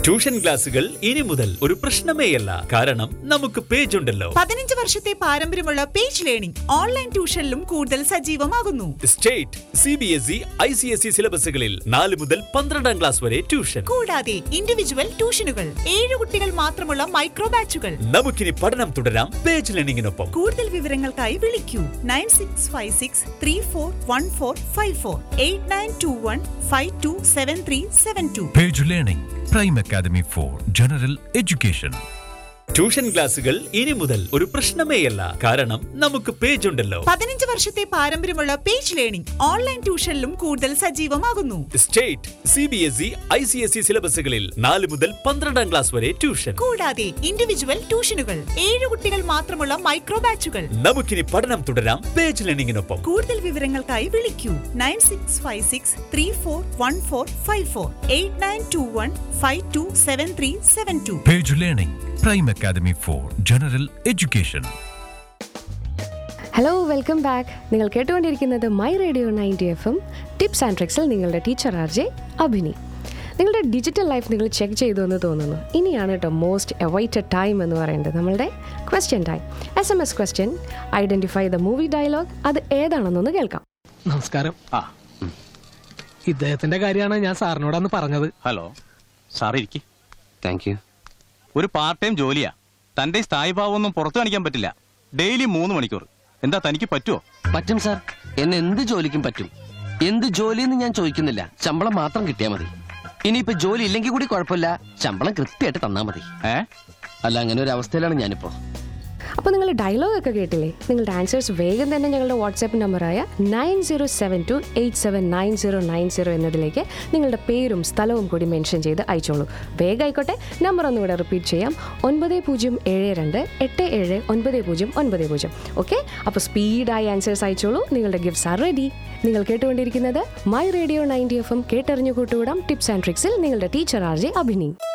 Tuition ക്ലാസുകൾ ഇനി മുതൽ ഒരു പ്രശ്നമേയല്ല കാരണം നമുക്ക് പേജ് ഉണ്ടല്ലോ പതിനഞ്ച് വർഷത്തെ പാരമ്പര്യമുള്ള പേജ് ലേണിംഗ് ഓൺലൈൻ ട്യൂഷനിലും കൂടുതൽ സജീവമാകുന്നു state C B S E I C S E സിലബസുകളിൽ നാല് മുതൽ പന്ത്രണ്ടാം ക്ലാസ് വരെ ട്യൂഷൻ കൂടാതെ ഇൻഡിവിജ്വൽ ട്യൂഷനുകൾ ഏഴ് കുട്ടികൾ മാത്രമുള്ള മൈക്രോ ബാച്ചുകൾ നമുക്കിനി പഠനം തുടരാം പേജ് ലേണിംഗിനൊപ്പം കൂടുതൽ വിവരങ്ങൾക്കായി വിളിക്കൂ nine six five six three four one four five four eight nine two one five two seven three seven two Page Learning, Prime Academy for General Education. Tuition ക്ലാസുകൾ ഇനി മുതൽ ഒരു പ്രശ്നമേയല്ല കാരണം നമുക്ക് പേജ് ഉണ്ടല്ലോ പതിനഞ്ച് വർഷത്തെ പാരമ്പര്യമുള്ള പേജ് ലേണിംഗ് ഓൺലൈൻ ട്യൂഷനിലും കൂടുതൽ സജീവമാകുന്നു state C B S E I C S E സിലബസുകളിൽ നാല് മുതൽ പന്ത്രണ്ടാം ക്ലാസ് വരെ ട്യൂഷൻ കൂടാതെ ഇൻഡിവിജ്വൽ ട്യൂഷനുകൾ ഏഴ് കുട്ടികൾ മാത്രമുള്ള മൈക്രോ ബാച്ചുകൾ നമുക്കിനി പഠനം തുടരാം പേജ് ലേണിംഗിനൊപ്പം കൂടുതൽ വിവരങ്ങൾക്കായി വിളിക്കൂ nine six five six three four one four five four eight nine two one five two seven three seven two Page Learning, Prime Academy for General Education. Hello welcome back നിങ്ങൾ കേട്ടുകൊണ്ടിരിക്കുന്നത് my radio ninety F M tips and ട്രിക്സിൽ നിങ്ങളുടെ teacher R J Abhini നിങ്ങളുടെ digital life നിങ്ങൾ check ചെയ്തു എന്ന് തോന്നുന്നു ഇനിയാണ് കേട്ടോ മോസ്റ്റ് അവൈറ്റഡ് ടൈം എന്ന് പറയുന്നത് നമ്മളുടെ question time S M S question identify the movie dialogue അത് ഏതാണെന്നൊന്ന് കേൾക്കാം നമസ്കാരം ആ ഇദ്ദേഹത്തിന്റെ കാര്യമാണ് ഞാൻ സാറിനോടന്ന് പറഞ്ഞത് ഹലോ സാർ ഇരിക്കി താങ്ക് യു ഒരു പാർട്ട് ടൈം ജോലിയാ തന്റെ ഈ സ്ഥായി ഭാവമൊന്നും പുറത്തു കാണിക്കാൻ പറ്റില്ല ഡെയിലി മൂന്ന് മണിക്കൂർ എന്താ തനിക്ക് പറ്റുമോ പറ്റും സാർ എന്നെ എന്ത് ജോലിക്കും പറ്റും എന്ത് ജോലിയെന്ന് ഞാൻ ചോദിക്കുന്നില്ല ശമ്പളം മാത്രം കിട്ടിയാൽ മതി ഇനിയിപ്പോ ജോലി ഇല്ലെങ്കിൽ കൂടി കുഴപ്പമില്ല ശമ്പളം കൃത്യമായിട്ട് തന്നാ മതി ഏ അല്ല അങ്ങനെ ഒരു അവസ്ഥയിലാണ് ഞാനിപ്പോ അപ്പോൾ നിങ്ങൾ ഡയലോഗ് ഒക്കെ കേട്ടില്ലേ നിങ്ങളുടെ ആൻസേഴ്സ് വേഗം തന്നെ ഞങ്ങളുടെ വാട്സാപ്പ് നമ്പറായ nine zero seven two eight seven nine zero nine zero എന്നതിലേക്ക് നിങ്ങളുടെ പേരും സ്ഥലവും കൂടി മെൻഷൻ ചെയ്ത് അയച്ചോളൂ വേഗം ആയിക്കോട്ടെ നമ്പർ ഒന്നുകൂടെ റിപ്പീറ്റ് ചെയ്യാം ഒൻപത് പൂജ്യം ഏഴ് രണ്ട് എട്ട് ഏഴ് ഒൻപത് പൂജ്യം ഒൻപത് പൂജ്യം ഓക്കെ അപ്പോൾ സ്പീഡായി ആൻസേഴ്സ് അയച്ചോളൂ നിങ്ങളുടെ ഗിഫ്റ്റ്സ് ആർ റെഡി നിങ്ങൾ കേട്ടുകൊണ്ടിരിക്കുന്നത് my radio ninety F M കേട്ടറിഞ്ഞു കൂട്ടുകൂടാം ടിപ്സ് ആൻഡ് ട്രിക്സിൽ നിങ്ങളുടെ ടീച്ചർ ആർ ജെ അഭിനി